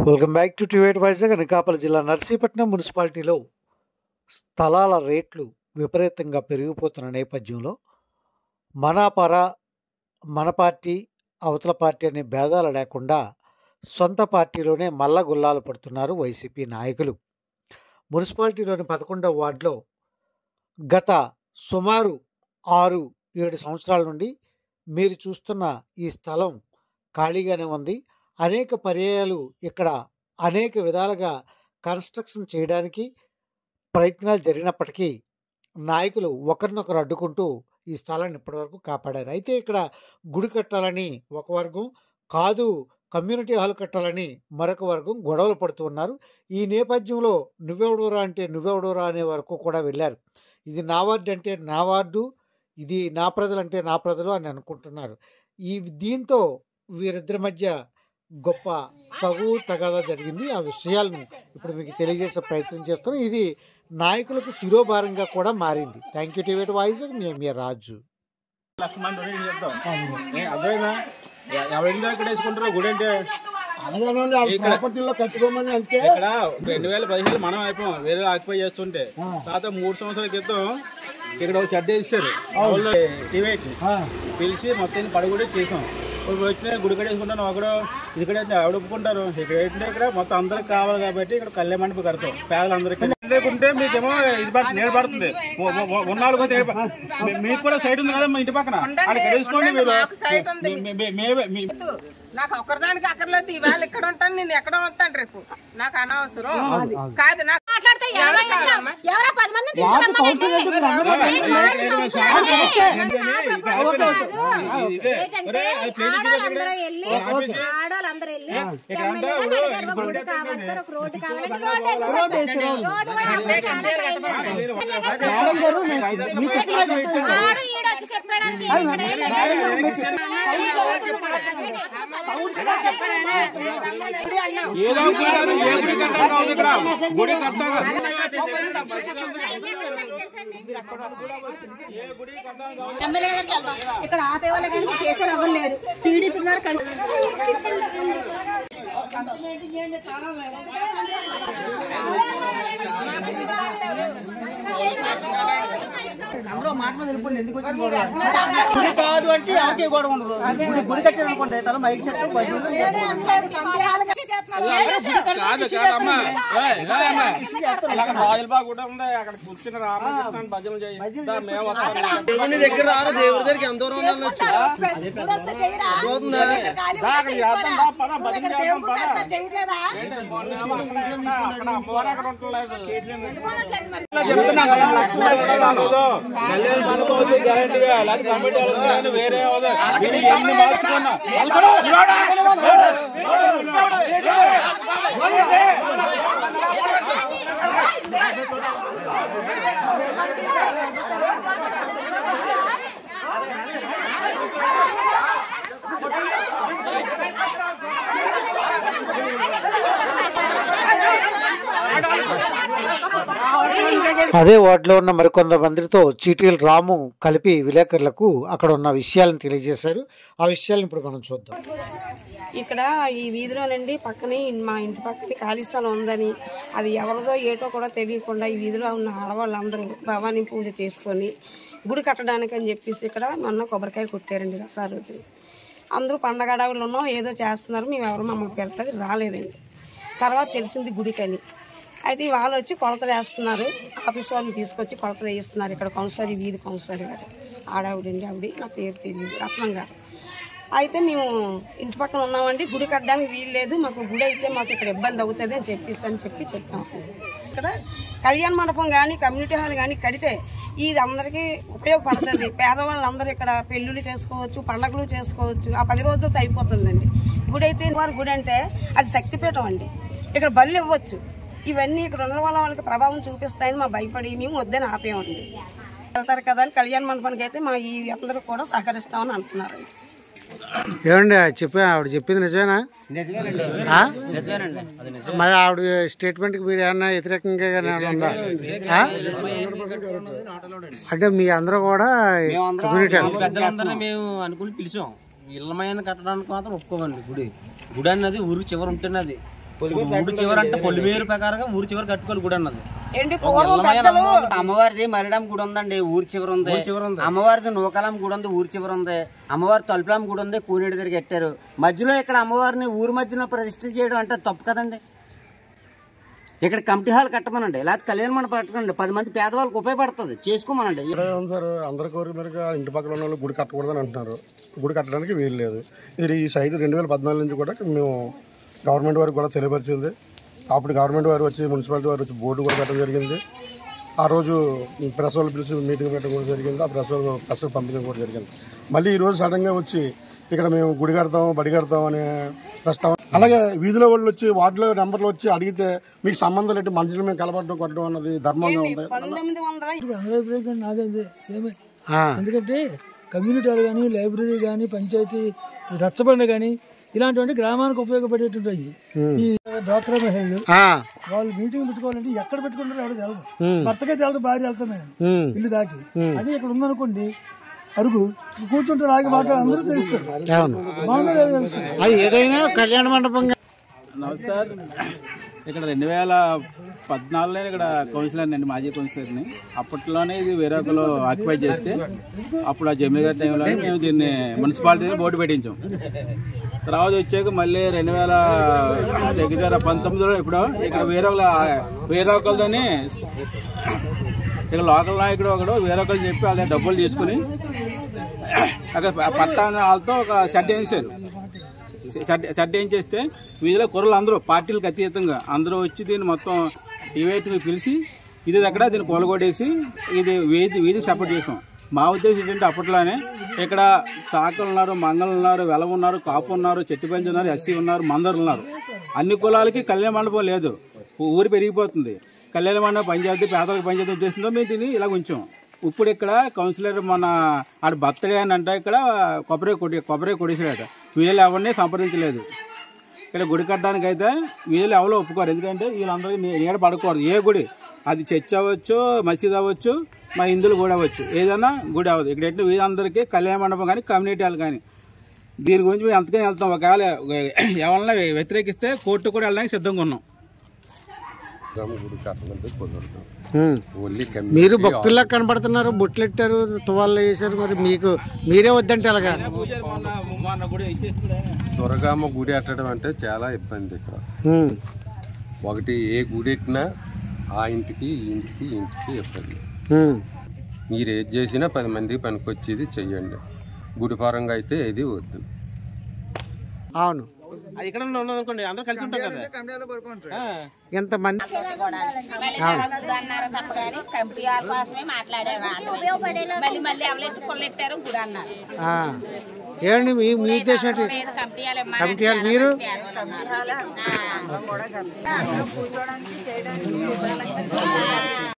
Welcome back to టివేట్ వైజాగ్ అనకాపల్లి జిల్లా నర్సీపట్నం మున్సిపాలిటీలో స్థలాల రేట్లు విపరీతంగా పెరిగిపోతున్న నేపథ్యంలో మన పర మన పార్టీ అవతల పార్టీ అనే భేదాలు లేకుండా సొంత పార్టీలోనే మల్ల గుల్లాలు పడుతున్నారు వైసీపీ నాయకులు మున్సిపాలిటీలోని పదకొండవ వార్డులో గత సుమారు ఆరు ఏడు సంవత్సరాల నుండి మీరు చూస్తున్న ఈ స్థలం ఖాళీగానే ఉంది అనేక పర్యాయాలు ఇక్కడ అనేక విధాలుగా కన్స్ట్రక్షన్ చేయడానికి ప్రయత్నాలు జరిగినప్పటికీ నాయకులు ఒకరినొకరు అడ్డుకుంటూ ఈ స్థలాన్ని ఇప్పటివరకు కాపాడారు అయితే ఇక్కడ గుడి కట్టాలని ఒక వర్గం కాదు కమ్యూనిటీ హాల్ కట్టాలని మరొక వర్గం గొడవలు పడుతూ ఉన్నారు ఈ నేపథ్యంలో నువ్వెవడోరా అంటే నువ్వెవడోరా అనే వరకు కూడా వెళ్ళారు ఇది నా వార్డు అంటే నా వార్డు ఇది నా ప్రజలు అంటే నా ప్రజలు అని అనుకుంటున్నారు ఈ దీంతో వీరిద్దరి మధ్య గొప్ప తగు తగాదా జరిగింది ఆ విషయాలను ఇప్పుడు మీకు తెలియజేసే ప్రయత్నం చేస్తున్నాం ఇది నాయకులకు శిరోభారంగా కూడా మారింది థ్యాంక్ యూ టీవీ వాయిస్ మీ మీ రాజు లక్ష మంది డొనేట్ చేద్దాం ఏ, అర్థమైందా ఎ- ఎవరిందా ఇక్కడ వేసుకుంటారో గుడి అంటే ఇక్కడ- ప్రాపర్టీలో కట్టుకోమని అంటే ఇక్కడ రెండు వేల పదిహేను మనం అయిపోయాం వేరే ఆక్యుపై చేస్తుంటే తర్వాత మూడు సంవత్సరాల క్రితం ఇక్కడ ఒక చెడ్డ ఇస్తారు టీవీ పిలిచి మొత్తం పడగొడి చేసాం ఇప్పుడు వచ్చిన గుడి కడ వేసుకుంటాను ఒకడు ఇక్కడ ఎవడు ఒప్పుకుంటారు ఇక్కడ ఏంటంటే ఇక్కడ మొత్తం అందరికి కావాలి కాబట్టి ఇక్కడ కళ్యాణ మండపం కడతాం పేదలందరికీ లేకుంటే మీకేమో ఇది పడుతుంది నీడ పడుతుంది ఉ- ఉ- ఉన్నాళ్ళు కొంత ఏడు ప- మీ- మీకు కూడా సైట్ ఉంది కదా మా ఇంటి పక్కన అక్కడ తెలుసుకోండి ఉండండి, మీరు మాకు సైట్ ఉంది. మీ- మీ- మీ- మీ- నాకు ఒక్కరిదానికి అక్కర్లేదు ఇవాళ ఇక్కడ ఉంటాను నేను ఎక్కడ ఉంటాను రేపు నాకు అనవసరం కాదు నాకు మాట్లాడితే ఎవరో ఎవరో ఎవరో పది మందిని తీసుకురమ్మనండి. ఏంటంటే ఆడవాళ్ళందరూ వెళ్ళి ఆడవాళ్ళందరూ వెళ్ళి ఎమ్మెల్యే గారు అడిగారు, ఒక రోడ్డు కావాలి సార్ ఒక రోడ్డు కావాలి అంటే రోడ్డు వేసేసారు సార్. రోడ్డు కూడా అందరికీ అందరికీ వేసేసారు. ఆడు ఈడు వచ్చి చెప్పాడండి ఇక్కడ ఏం ఏదో గుడి కాదు, ఏ గుడి కట్టాలి కాదు ఇక్కడ గుడి కట్టాలి ఇక్కడ ఆపే వాళ్ళ కానీ చేసేది ఎవరు లేరు టీడీపీ గారు కన్- గుడి కాదు అంటే ఆకే గొడవ ఉండదు గుడి గుడి కట్టాడు అనుకోండి తల మైక్ సెట్ పైసలు కాదు కాదమ్మా ఏయ్, ఏయ్ అమ్మా. అక్కడ రాజులబాగ్ కూడా ఉంది అక్కడ కూర్చుని రామకృష్ణ భజనలు చేయి దా, మేము వస్తాం. దేవుని దగ్గర రారు దేవుడి దగ్గరికి ఎంత దూరం ఉండాలి వచ్చి వస్తే చేయరా? ఇక్కడ ఖాళీ దా, అక్కడ చేద్దాం దా, పద, భజన ఇక్కడ చేద్దాం దేవుడు పద. ఉంటాడు సార్, చేయట్లేదా? ఏంటి, మొన్నేమో అక్కడ ఉన్నా, అక్కడ అమ్మవారు అక్కడ ఉండలేదు. ఎందుకోనట్లేదు మరి? ఇలా చెప్తున్నా అక్కడ లక్షలు ఇవ్వలేదు. కళ్యాణ మండపం ఉంది, గ్యారెంటీగా. లేకపోతే కమిటీ వాళ్ళు వస్తారు కానీ వేరే అవదు. దీన్ని ఎన్ని మార్చుకున్నా. అదే వార్డులో ఉన్న మరికొంతమందితో చీటీల రాము కలిపి విలేకరులకు అక్కడ ఉన్న విషయాలను తెలియజేశారు ఆ విషయాలను ఇప్పుడు మనం చూద్దాం ఇక్కడ ఈ వీధిలోనండి పక్కనే మా ఇంటి పక్కనే ఖాళీ స్థలం ఉందని అది ఎవరిదో ఏటో కూడా తెలియకుండా ఈ వీధిలో ఉన్న ఆడవాళ్ళందరూ భవానీ పూజ చేసుకొని గుడి కట్టడానికి అని చెప్పేసి ఇక్కడ మొన్న కొబ్బరికాయ కొట్టారండి దసరా రోజు అందరూ పండగ అడవులు ఉన్నాం ఏదో చేస్తున్నారు మేము ఎవరు మమ్మల్ని పెడతారు రాలేదండి తర్వాత తెలిసింది గుడికని అయితే వాళ్ళు వచ్చి కొలతలు వేస్తున్నారు ఆఫీస్ వాళ్ళని తీసుకొచ్చి కొలతలు వేయిస్తున్నారు ఇక్కడ కౌన్సిలర్ ఈ వీధి కౌన్సిలర్ గారు ఆడావిడండి ఆవిడ నా పేరు తెలియదు రత్నం గారు అయితే మేము ఇంటి పక్కన ఉన్నామండి గుడి కట్టడానికి వీలు లేదు మాకు గుడి అయితే మాకు ఇక్కడ ఇబ్బంది అవుతుంది అని చెప్పేసి అని చెప్పి చెప్పాము ఇక్కడ కళ్యాణ మండపం కానీ కమ్యూనిటీ హాల్ కానీ కడితే ఇది అందరికీ ఉపయోగపడుతుంది పేదవాళ్ళందరూ ఇక్కడ పెళ్ళిళ్ళు చేసుకోవచ్చు పండగలు చేసుకోవచ్చు ఆ పది రోజులతో అయిపోతుందండి గుడి అయితే వారి గుడి అంటే అది శక్తిపీఠం అండి ఇక్కడ బళ్ళు ఇవ్వచ్చు ఇవన్నీ ఇక్కడ ఉన్న వాళ్ళ వాళ్ళకి ప్రభావం చూపిస్తాయని మా భయపడి మేము వద్దని ఆపేమండి వెళ్తారు కదా అని కళ్యాణ మండపానికి అయితే మా ఈ అందరూ కూడా సహకరిస్తామని అంటున్నారండి ఏమండి చెప్పా ఆవిడ చెప్పింది నిజమేనా ఆ? మరి ఆవిడ స్టేట్మెంట్ కి మీరు ఏమన్నా వ్యతిరేకంగా ఏమైనా ఉందా ఆ? అంటే మీ అందరూ కూడా కమ్యూనిటీ పెద్దలందరినీ మేము అనుకుని పిలిచాం ఇళ్ళమైన కట్టడానికి మాత్రం ఒప్పుకోమండి గుడి గుడి అన్నది ఊరికి చివరి ఉంటున్నది ఊరి చివరి అంటే పొలిమేరు ప్రకారంగా ఊరి చివరి కట్టుకోవాలి గుడి అన్నది ఏంటి పూర్వం పెద్దలు అమ్మవారిది మరిడం గుడి ఉందండి ఊరి చివరి ఉంది చివరి ఉంది. అమ్మవారిది నూకలం గుడి ఉంది ఊరి చివరి ఉంది అమ్మవారి తలుపులం గుడి ఉంది కూనేడు దగ్గర కట్టారు మధ్యలో ఇక్కడ అమ్మవారిని ఊరి మధ్యలో ప్రతిష్ఠ చేయడం అంటే తప్పు కదండి ఇక్కడ కమిటీ హాల్ కట్టమనండి లేకపోతే కళ్యాణ మండపం పెట్టకండి పది మంది పేదవాళ్ళకి ఉపయోగపడుతుంది చేసుకోమనండి ఇక్కడే ఉంది సార్ అందరి కోరిక మేరకు ఇంటి పక్కన ఉన్న వాళ్ళు గుడి కట్టకూడదని అంటున్నారు గుడి కట్టడానికి వీలు లేదు ఇది ఈ సైడ్ రెండు వేల పద్నాలుగు నుంచి కూడా మేము గవర్నమెంట్ వారికి కూడా తెలియపరిచింది అప్పుడు గవర్నమెంట్ వారు వచ్చి మున్సిపాలిటీ వారు వచ్చి బోర్డు కూడా పెట్టడం జరిగింది ఆ రోజు ప్రెస్ వాళ్ళు పిలిచి మీటింగ్ పెట్టడం కూడా జరిగింది ఆ ప్రెస్ వాళ్ళు ప్రెస్ పంపించడం కూడా జరిగింది మళ్ళీ ఈ రోజు సడన్గా వచ్చి ఇక్కడ మేము గుడి కడతాం బడి కడతాం అనే ప్రస్తావన అలాగే వీధిలో వాళ్ళు వచ్చి వార్డులో నెంబర్లు వచ్చి అడిగితే మీకు సంబంధం ఏంటి మనుషులు మేము కలపడడం కొట్టడం అన్నది ధర్మంగా ఉంది పంతొమ్మిది వందల అందరి అభిప్రాయం నాదే అదే సేమే ఎందుకంటే కమ్యూనిటీ హాల్ కానీ లైబ్రరీ కానీ పంచాయతీ రచ్చబండ కానీ ఇలాంటివన్నీ గ్రామానికి ఉపయోగపడేటుంటాయి ఈ డాక్టర్ మహిళలు వాళ్ళు మీటింగ్ పెట్టుకోవాలంటే ఎక్కడ పెట్టుకుంటారో ఎవరికి తెలదు భర్తకే తెలదు భార్య వెళ్తుంది కానీ ఇల్లు దాటి అదే ఇక్కడ ఉందనుకోండి అరుగు కూర్చుంటే రాగి మాట అందరూ తెలుస్తారు బాగుందా లేదా విషయం అది ఏదైనా కళ్యాణ మండపంగా నమస్కార్ ఇక్కడ రెండు వేల పద్నాలుగులో ఇక్కడ కౌన్సిలర్ అండి మాజీ కౌన్సిలర్ని అప్పట్లోనే ఇది వేరే ఒకరు ఆక్యుపై చేస్తే అప్పుడు ఆ జమీల్ గారి టైంలో మేము దీన్ని మున్సిపాలిటీని బోర్డు పెట్టించాం తర్వాత వచ్చాక మళ్ళీ రెండు వేల దగ్గర పంతొమ్మిదిలో ఇప్పుడు ఇక్కడ వేరే ఒకళ్ళ వేరే ఒకరితోని ఇక్కడ లోకల్ నాయకుడు ఒకడు వేరే ఒకరు చెప్పి వాళ్ళ డబ్బులు తీసుకుని అక్కడ పట్టా వాళ్ళతో ఒక షెడ్ వేసారు షెడ్ షెడ్ ఏం చేస్తే వీధిలో కుర్రలు అందరూ పార్టీలకు అతీతంగా అందరూ వచ్చి దీన్ని మొత్తం డివైట్ని పిలిచి ఇది దగ్గర దీన్ని కూలగొట్టేసి ఇది వీధి వీధి సపోర్ట్ చేసాం మా ఉద్దేశం ఏంటంటే అప్పట్లోనే ఇక్కడ చాకలు ఉన్నారు మంగళలు ఉన్నారు వెల ఉన్నారు కాపు ఉన్నారు చెట్టు పెంచి ఉన్నారు ఎస్సీ ఉన్నారు మందరు ఉన్నారు అన్ని కులాలకి కళ్యాణ మండపం లేదు ఊరు పెరిగిపోతుంది కళ్యాణ మండపం పంచాయతీ పేదలకు పంచాయతీ ఉద్దేశంతో మేము దీన్ని ఇలా ఉంచాం ఇప్పుడు ఇక్కడ కౌన్సిలర్ మన ఆడ బర్త్డే అని అంటే ఇక్కడ కొబ్బరి కొట్టి కొబ్బరి కొడిసాడట వీళ్ళు ఎవరిని సంప్రదించలేదు ఇక్కడ గుడి కట్టడానికి అయితే వీళ్ళు ఎవరో ఒప్పుకోరు ఎందుకంటే వీళ్ళందరికీ నీ- నీడ పడకూడదు ఏ గుడి అది చర్చ్ అవ్వచ్చు మసీద్ అవ్వచ్చు మా హిందువులు కూడా అవ్వచ్చు ఏదైనా గుడి అవ్వదు ఇక్కడ ఎట్లా వీళ్ళందరికీ కళ్యాణ మండపం కానీ కమ్యూనిటీ హాల్ కానీ దీని గురించి మేము అంతకని వెళ్తాం ఒకవేళ ఎవరన్నా వ్యతిరేకిస్తే కోర్టు కూడా వెళ్ళడానికి సిద్ధంగా ఉన్నాం గుడి కట్టాలంటే కుదరదు ఉమ్. ఓన్లీ మీరు భక్తుల్లా కనబడుతున్నారు బొట్లెట్టారు తువాళ్ళు వేశారు మరి మీకు మీరే వద్దంటే ఎలాగా పూజారి మొన్న మొన్న గుడి ఇచ్చేస్తుండే దుర్గమ్మ గుడి కట్టడం అంటే చాలా ఇబ్బంది ఇక్కడ ఉమ్. ఒకటి ఏ గుడి ఎట్టినా ఆ ఇంటికి ఈ ఇంటికి ఈ ఇంటికి ఇబ్బంది ఉమ్. మీరు ఏది చేసినా పది మందికి పనికొచ్చేది చెయ్యండి గుడి పరంగా అయితే ఏది వద్దు అవును అది ఇక్కడ ఉన్నది అనుకోండి అందరూ కలిసి ఉంటాం కదా ఆ. ఎంతమంది అన్నారు తప్ప కానీ కమిటీ వారి కోసమే మాట్లాడారు మళ్ళీ మళ్ళీ ఎవరెట్టు కొల్లెట్టారు గుడి అన్నారు ఆ. ఏమండి మీ మీ ఉద్దేశం ఏంటి? లేదు కమిటీ వాళ్ళు కమిటీ వాళ్ళు మీరు పేదవాళ్ళు ఉన్నారు. ఆ.